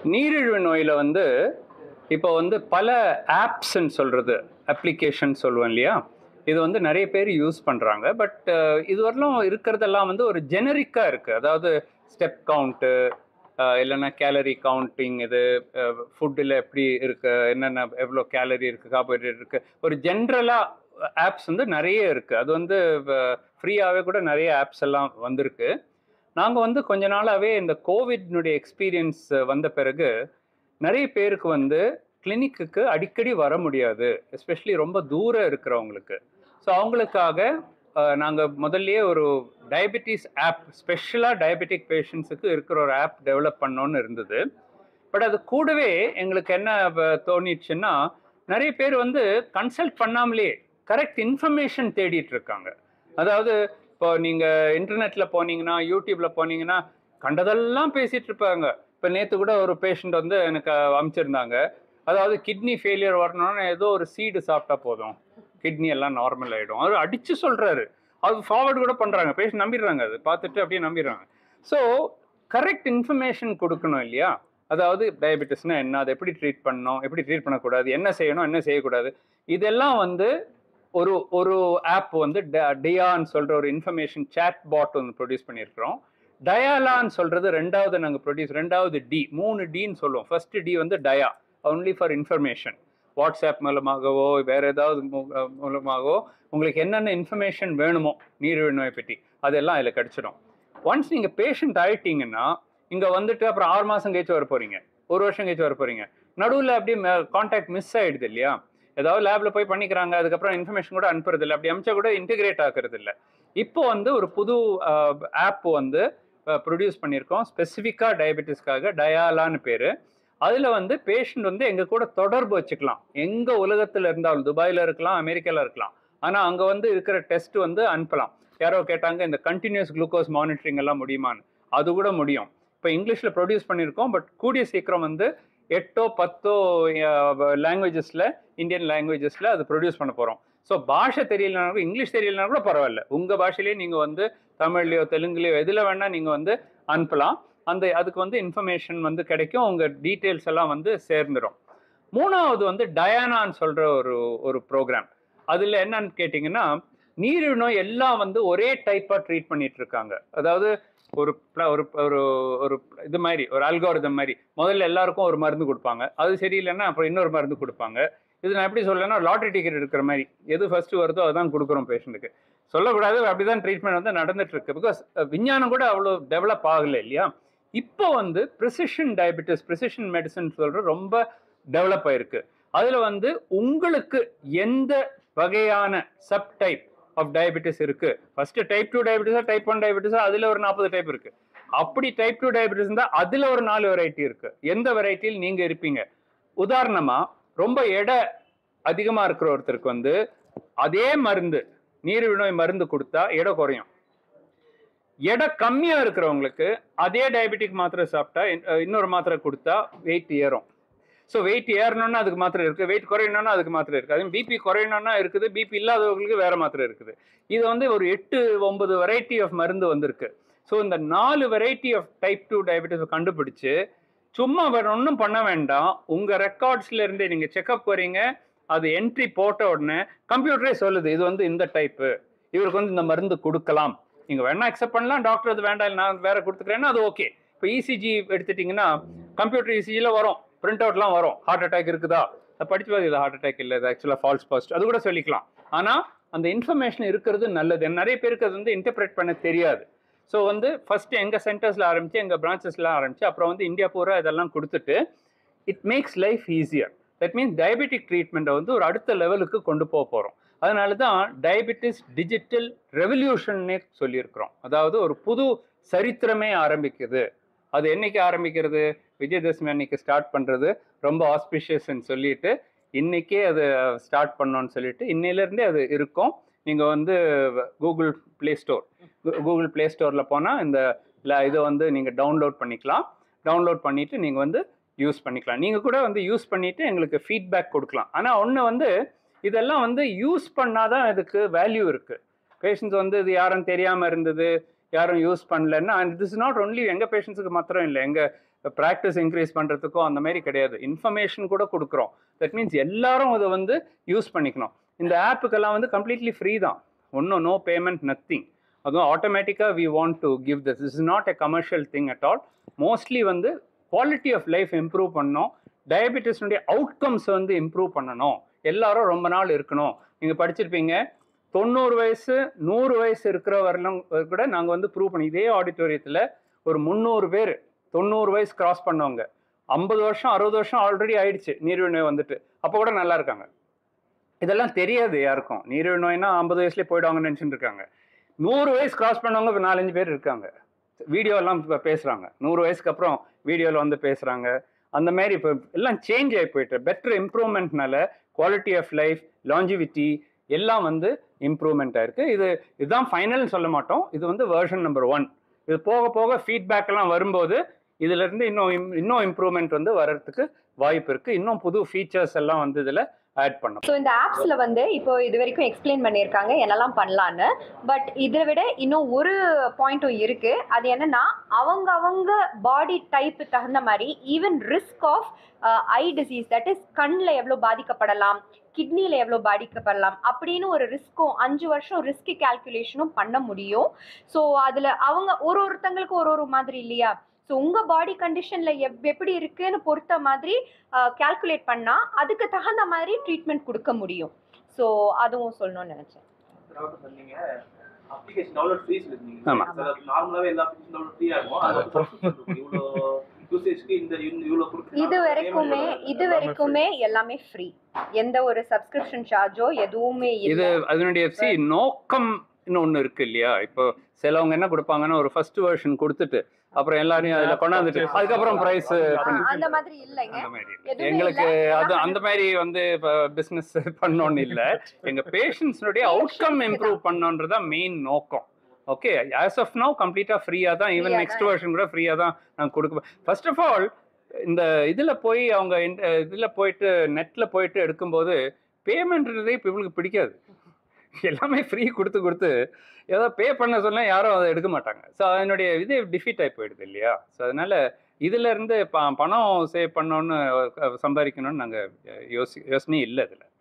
நீரிழிவு நோயில் வந்து இப்போ வந்து பல ஆப்ஸ்ன்னு சொல்கிறது அப்ளிகேஷன் சொல்லுவோம் இல்லையா இது வந்து நிறைய பேர் யூஸ் பண்ணுறாங்க பட் இதுவரையிலும் இருக்கிறதெல்லாம் வந்து ஒரு ஜெனரிக்காக இருக்குது அதாவது ஸ்டெப் கவுண்ட்டு இல்லைன்னா கேலரி கவுண்டிங் இது ஃபுட்டில் எப்படி இருக்கு என்னென்ன எவ்வளோ கேலரி இருக்குது கார்போஹைட்ரேட் இருக்குது ஒரு ஜென்ரலாக ஆப்ஸ் வந்து நிறைய இருக்குது அது வந்து ஃப்ரீயாகவே கூட நிறைய ஆப்ஸ் எல்லாம் வந்திருக்கு நாங்கள் வந்து கொஞ்ச நாளாகவே இந்த கோவிட்னுடைய எக்ஸ்பீரியன்ஸ் வந்த பிறகு நிறைய பேருக்கு வந்து கிளினிக்குக்கு அடிக்கடி வர முடியாது எஸ்பெஷலி ரொம்ப தூரம் இருக்கிறவங்களுக்கு ஸோ அவங்களுக்காக நாங்கள் முதல்லயே ஒரு டயபெட்டிஸ் ஆப் ஸ்பெஷலாக டயபெட்டிக் பேஷண்ட்ஸுக்கு இருக்கிற ஒரு ஆப் டெவலப் பண்ணோன்னு இருந்தது பட் அது கூடவே எங்களுக்கு என்ன வ- தோணிடுச்சுன்னா நிறைய பேர் வந்து கன்சல்ட் பண்ணாமலே கரெக்ட் இன்ஃபர்மேஷன் தேடிட்டு இருக்காங்க அதாவது இப்போ நீங்கள் இன்டர்நெட்டில் போனீங்கன்னா யூடியூப்பில் போனீங்கன்னா கண்டதெல்லாம் பேசிகிட்டு இருப்பாங்க இப்போ நேற்று கூட ஒரு பேஷண்ட் வந்து எனக்கு அனுப்பிச்சிருந்தாங்க அதாவது கிட்னி ஃபெயிலியர் வரணும்னா ஏதோ ஒரு சீடு சாப்பிட்டா போதும் கிட்னி எல்லாம் நார்மல் ஆகிடும் அவர் அடித்து சொல்கிறாரு அது ஃபார்வர்டு கூட பண்ணுறாங்க பேஷண்ட் நம்பிடுறாங்க அது பார்த்துட்டு அப்படியே நம்பிடுறாங்க ஸோ கரெக்ட் இன்ஃபர்மேஷன் கொடுக்கணும் இல்லையா அதாவது டயபெட்டிஸ்னா என்ன அதை எப்படி ட்ரீட் பண்ணணும் எப்படி ட்ரீட் பண்ணக்கூடாது என்ன செய்யணும் என்ன செய்யக்கூடாது இதெல்லாம் வந்து ஒரு ஒரு ஆப் வந்து டியான்னு சொல்கிற ஒரு இன்ஃபர்மேஷன் சேட் பாட் ஒன்று ப்ரொடியூஸ் பண்ணியிருக்கிறோம் டயாலான்னு சொல்கிறது ரெண்டாவது நாங்கள் ப்ரொடியூஸ் ரெண்டாவது டி மூணு டின்னு சொல்லுவோம் ஃபர்ஸ்ட் டி வந்து டயா ஒன்லி ஃபார் இன்ஃபர்மேஷன் வாட்ஸ்அப் மூலமாகவோ வேறு ஏதாவது மூ- அஹ் மூலமாகவோ உங்களுக்கு என்னென்ன இன்ஃபர்மேஷன் வேணுமோ நீரிழிவு நோயை பற்றி அதெல்லாம் அதில் கிடச்சிடும் ஒன்ஸ் நீங்கள் பேஷண்ட் ஆயிட்டீங்கன்னா இங்கே வந்துட்டு அப்புறம் ஆறு மாதம் கழிச்சு வர போகிறீங்க ஒரு வருஷம் கழிச்சு வர போகிறீங்க நடுவில் அப்படியே காண்டாக்ட் மிஸ் ஆகிடுது இல்லையா ஏதாவது லேபில் போய் பண்ணிக்கிறாங்க அதுக்கப்புறம் இன்ஃபர்மேஷன் கூட அனுப்புறது இல்லை அப்படி அமிச்சா கூட இன்டிகிரேட் ஆகிறது இல்லை இப்போ வந்து ஒரு புது ஆப் வந்து ப்ரொடியூஸ் பண்ணியிருக்கோம் ஸ்பெசிஃபிக்காக டயபெட்டிஸ்க்காக டயாலான்னு பேர் அதில் வந்து பேஷண்ட் வந்து எங்கள் கூட தொடர்பு வச்சுக்கலாம் எங்கே உலகத்தில் இருந்தாலும் துபாயில் இருக்கலாம் அமெரிக்காவில் இருக்கலாம் ஆனால் அங்கே வந்து இருக்கிற டெஸ்ட் வந்து அனுப்பலாம் யாரோ கேட்டாங்க இந்த கண்டினியூஸ் குளுக்கோஸ் மானிட்டரிங் எல்லாம் முடியுமான்னு அது கூட முடியும் இப்போ இங்கிலீஷில் ப்ரொடியூஸ் பண்ணியிருக்கோம் பட் கூடிய சீக்கிரம் வந்து எட்டோ பத்தோ லாங்குவேஜஸில் இந்தியன் லாங்குவேஜஸில் அது ப்ரொடியூஸ் பண்ண போகிறோம் ஸோ பாஷை தெரியலனா கூட இங்கிலீஷ் தெரியலனா கூட பரவாயில்ல உங்கள் பாஷையிலேயே நீங்கள் வந்து தமிழ்லையோ தெலுங்குலையோ எதில் வேணால் நீங்கள் வந்து அனுப்பலாம் அந்த அதுக்கு வந்து இன்ஃபர்மேஷன் வந்து கிடைக்கும் உங்கள் டீட்டெயில்ஸ் எல்லாம் வந்து சேர்ந்துடும் மூணாவது வந்து டயானான்னு சொல்கிற ஒரு ஒரு ப்ரோக்ராம் அதில் என்னன்னு கேட்டிங்கன்னா நீரிழிவு நோய் எல்லாம் வந்து ஒரே டைப்பாக ட்ரீட் பண்ணிட்டு இருக்காங்க அதாவது ஒரு pla- ஒரு ஒரு ஒரு இது மாதிரி ஒரு அல்காரிதம் மாதிரி முதல்ல எல்லாருக்கும் ஒரு மருந்து கொடுப்பாங்க அது சரியில்லைன்னா அப்புறம் இன்னொரு மருந்து கொடுப்பாங்க இது நான் எப்படி சொல்லலைன்னா லாட்ரி டிக்கெட் எடுக்கிற மாதிரி எது ஃபர்ஸ்ட் வருதோ அதுதான் கொடுக்குறோம் பேஷண்ட்டுக்கு சொல்லக்கூடாது அப்படிதான் ட்ரீட்மெண்ட் வந்து நடந்துட்டு இருக்கு பிகாஸ் விஞ்ஞானம் கூட அவ்வளோ டெவலப் ஆகலை இல்லையா இப்போ வந்து ப்ரிசிஷன் டயபெட்டிஸ் ப்ரிசிஷன் மெடிசன் சொல்ற ரொம்ப டெவலப் ஆயிருக்கு அதில் வந்து உங்களுக்கு எந்த வகையான சப் டைப் ஆஃப் டயபெட்டிஸ் இருக்கு ஃபர்ஸ்ட் டைப் டூ டயபெட்டிஸா டைப் ஒன் டயபெட்டிஸா அதுல ஒரு நாற்பது டைப் இருக்கு அப்படி டைப் டூ டயபெட்டிஸ் இருந்தா அதுல ஒரு நாலு வெரைட்டி இருக்கு எந்த வெரைட்டியில் நீங்க இருப்பீங்க உதாரணமா ரொம்ப எடை அதிகமா இருக்கிற ஒருத்தருக்கு வந்து அதே மருந்து நீரிழிவு நோய் மருந்து கொடுத்தா எடை குறையும் எடை கம்மியா இருக்கிறவங்களுக்கு அதே டயபெட்டிக் மாத்திரை சாப்பிட்டா இன்- அஹ் இன்னொரு மாத்திரை கொடுத்தா வெயிட் ஏறும் ஸோ வெயிட் ஏறணும்னா அதுக்கு மாத்திரை இருக்கு வெயிட் குறையணும்னா அதுக்கு மாத்திரை இருக்கு அதே பிபி குறையணும்னா இருக்குது பிபி இல்லாதவங்களுக்கு வேற மாத்திரை இருக்குது இது வந்து ஒரு எட்டு ஒன்பது வெரைட்டி ஆஃப் மருந்து வந்திருக்கு ஸோ இந்த நாலு variety of type two diabetes கண்டுபிடிச்சு சும்மா வேற ஒன்றும் பண்ண வேண்டாம் உங்க ரெக்கார்ட்ஸ்ல இருந்தே நீங்க செக்அப் வரீங்க அது என்ட்ரி போட்ட உடனே கம்ப்யூட்டரே சொல்லுது இது வந்து இந்த டைப்பு இவருக்கு வந்து இந்த மருந்து கொடுக்கலாம் நீங்க வேணா அக்செப்ட் பண்ணலாம் டாக்டர் அது வேண்டாம் நான் வேற கொடுத்துக்கிறேன்னா அது ஓகே இப்போ இசிஜி எடுத்துட்டீங்கன்னா கம்ப்யூட்டர் இசிஜியில் வரும் பிரிண்ட் அவுட்லாம் வரும் ஹார்ட் அட்டாக் இருக்குதா அதை படிச்சு பார்த்து இது ஹார்ட் அட்டாக் இல்லை இது ஆக்சுவலாக ஃபால்ஸ் பாசிட்டிவ் அது கூட சொல்லிக்கலாம் ஆனால் அந்த இன்ஃபர்மேஷன் இருக்கிறது நல்லது நிறைய பேருக்கு அது வந்து இன்டர்பிரேட் பண்ண தெரியாது ஸோ வந்து ஃபர்ஸ்ட் எங்கள் சென்டர்ஸில் ஆரம்பிச்சு எங்கள் பிரான்ச்சஸில் ஆரம்பிச்சு அப்புறம் வந்து இந்தியா பூரா இதெல்லாம் கொடுத்துட்டு it makes life easier that means diabetic ட்ரீட்மெண்ட்டை வந்து ஒரு அடுத்த லெவலுக்கு கொண்டு போக போகிறோம் அதனால தான் டயபெட்டிஸ் டிஜிட்டல் ரெவல்யூஷன்னே சொல்லியிருக்கிறோம் அதாவது ஒரு புது சரித்திரமே ஆரம்பிக்குது அது என்னைக்கு ஆரம்பிக்கிறது விஜயதசமி அன்னைக்கு ஸ்டார்ட் பண்ணுறது ரொம்ப ஆஸ்பிஷியஸ்ன்னு சொல்லிட்டு இன்னைக்கே அது ஸ்டார்ட் பண்ணோன்னு சொல்லிட்டு இன்னையிலேருந்தே அது இருக்கும் நீங்கள் வந்து Google Play Store Google Play ஸ்டோரில் போனால் இந்த ல- இதை வந்து நீங்கள் டவுன்லோட் பண்ணிக்கலாம் டவுன்லோட் பண்ணிவிட்டு நீங்கள் வந்து யூஸ் பண்ணிக்கலாம் நீங்கள் கூட வந்து யூஸ் பண்ணிவிட்டு எங்களுக்கு ஃபீட்பேக் கொடுக்கலாம் ஆனால் ஒன்று வந்து இதெல்லாம் வந்து யூஸ் பண்ணாதான் இதுக்கு வேல்யூ இருக்குது பேஷண்ட்ஸ் வந்து இது யாரும் தெரியாமல் இருந்தது யாரும் யூஸ் பண்ணலன்னா திஸ் இஸ் நாட் ஒன்லி எங்கள் பேஷண்ட்ஸுக்கு மாத்திரம் இல்லை எங்கள் ப்ராக்டிஸ் இன்க்ரீஸ் பண்ணுறதுக்கோ அந்த மாதிரி கிடையாது இன்ஃபர்மேஷன் கூட கொடுக்குறோம் தட் மீன்ஸ் எல்லாரும் அதை வந்து யூஸ் பண்ணிக்கணும் இந்த ஆப்புக்கெல்லாம் வந்து கம்ப்ளீட்லி ஃப்ரீ தான் ஒன்றும் நோ பேமெண்ட் நத்திங் அதுவும் ஆட்டோமேட்டிக்காக we want to give this is not a commercial thing at all mostly வந்து குவாலிட்டி ஆஃப் லைஃப் இம்ப்ரூவ் பண்ணணும் டயபெட்டிஸ்னுடைய அவுட்கம்ஸ் வந்து இம்ப்ரூவ் பண்ணணும் எல்லாரும் ரொம்ப நாள் இருக்கணும் நீங்கள் படிச்சிருப்பீங்க தொண்ணூறு வயசு நூறு வயசு இருக்கிற வரலாம் கூட நாங்கள் வந்து ப்ரூவ் பண்ணி இதே ஆடிட்டோரியத்தில் ஒரு முந்நூறு பேர் தொண்ணூறு வயசு கிராஸ் பண்ணவங்க ஐம்பது வருஷம் அறுபது வருஷம் ஆல்ரெடி ஆயிடுச்சு நீரிழிவு நோய் வந்துட்டு அப்போ கூட நல்லா இருக்காங்க இதெல்லாம் தெரியாது யாருக்கும் நீரிழிவு நோய்னா ஐம்பது வயசுலேயே போயிடுவாங்கன்னு நினச்சிட்டு இருக்காங்க நூறு வயசு கிராஸ் பண்ணவங்க இப்போ நாலஞ்சு பேர் இருக்காங்க வீடியோ எல்லாம் இப்போ பேசுகிறாங்க நூறு வயசுக்கு அப்புறம் வீடியோவில் வந்து பேசுகிறாங்க அந்த மாதிரி இப்போ எல்லாம் சேஞ்ச் ஆகி போயிட்டு பெட்டர் இம்ப்ரூவ்மெண்ட்னால குவாலிட்டி ஆஃப் லைஃப் லாஞ்சிவிட்டி எல்லாம் வந்து இம்ப்ரூவ்மெண்ட் ஆயிருக்கு இது இதுதான் ஃபைனல்னு சொல்ல மாட்டோம் இது வந்து வேர்ஷன் நம்பர் ஒன் இது போக போக ஃபீட்பேக் எல்லாம் வரும்போது இதுல இருந்து இன்னும் im- இன்னும் இம்ப்ரூவ்மெண்ட் வந்து வர்றதுக்கு வாய்ப்பு இருக்கு இன்னும் புது ஃபீச்சர்ஸ் எல்லாம் வந்து இதுல ஆட் பண்ணோம் ஸோ இந்த ஆப்ஸில் வந்து இப்போ இது வரைக்கும் எக்ஸ்பிளைன் பண்ணியிருக்காங்க என்னெல்லாம் பண்ணலான்னு பட் இதை விட இன்னும் ஒரு பாயிண்ட்டும் இருக்குது அது என்னன்னா அவங்க அவங்க பாடி டைப்பு தகுந்த மாதிரி even risk of eye disease that is கண்ணில் எவ்வளோ பாதிக்கப்படலாம் கிட்னியில் எவ்வளோ பாதிக்கப்படலாம் அப்படின்னு ஒரு ரிஸ்க்கும் அஞ்சு வருஷம் ரிஸ்க் கால்குலேஷனும் பண்ண முடியும் ஸோ அதில் அவங்க ஒரு ஒருத்தங்களுக்கு ஒரு ஒரு மாதிரி இல்லையா ஸோ உங்கள் பாடி கண்டிஷனில் எப் எப்படி இருக்குன்னு பொறுத்த மாதிரி கால்குலேட் பண்ணால் அதுக்கு தகுந்த மாதிரி ட்ரீட்மெண்ட் கொடுக்க முடியும் ஸோ அதுவும் சொல்லணும்னு நினச்சேன் டாக்டர் சொன்னீங்க அப்ளிகேஷன் டவுன்லோட் ஃபீஸ் இருந்தீங்க ஆமா. நார்மலாவே எல்லா அப்ளிகேஷன் டவுன்லோட் ஃப்ரீயா இருக்கும் அது ஒரு இவ்வளோ யூசேஜ்க்கு இந்த இவ்வளோ கொடுத்து இது வரைக்குமே இது வரைக்குமே எல்லாமே ஃப்ரீ எந்த ஒரு சப்ஸ்கிரிப்ஷன் சார்ஜோ எதுவுமே இது இல்லை அதனுடைய சி நோக்கம் ஒன்று இருக்கு இல்லையா இப்போ சிலவங்க என்ன கொடுப்பாங்கன்னா ஒரு ஃபர்ஸ்ட் வெர்ஷன் கொடுத்துட்டு அப்புறம் எல்லாரையும் அதில் கொண்டாந்துட்டு அதுக்கப்புறம் ப்ரைஸ் அந்த மாதிரி இல்லைங்க அந்த மாதிரி இல்ல. எதுவுமே எங்களுக்கு இல்ல. அது அந்த மாதிரி வந்து இப்போ பிஸ்னஸ் பண்ணோன்னு இல்லை எங்க பேஷண்ட்ஸ்னுடைய அவுட்கம் இம்ப்ரூவ் பண்ணோன்றது தான் மெயின் நோக்கம் ஓகே ஆஸ் ஆஃப் நவ் கம்ப்ளீட்டாக ஃப்ரீயாக தான் ஈவன் Free-ஆ நெக்ஸ்ட் தான் வெர்ஷன் கூட ஃப்ரீயாக தான் நாங்கள் கொடுக்க ஃபர்ஸ்ட் ஆஃப் ஆல் இந்த இதில் போய் அவங்க இதில் போயிட்டு நெட்டில் போயிட்டு எடுக்கும்போது பேமெண்ட்ன்றதே இவங்களுக்கு பிடிக்காது எல்லாமே ஃப்ரீ கொடுத்து கொடுத்து ஏதோ பே பண்ண சொன்னால் யாரும் அதை எடுக்க மாட்டாங்க ஸோ அதனுடைய இது டிஃபீட் ஆகி போயிடுது இல்லையா ஸோ அதனால இதுல இருந்து ப பணம் சேவ் பண்ணோன்னு அஹ், சம்பாதிக்கணும்னு நாங்கள் யோசி யோசனையே இல்லை இதில்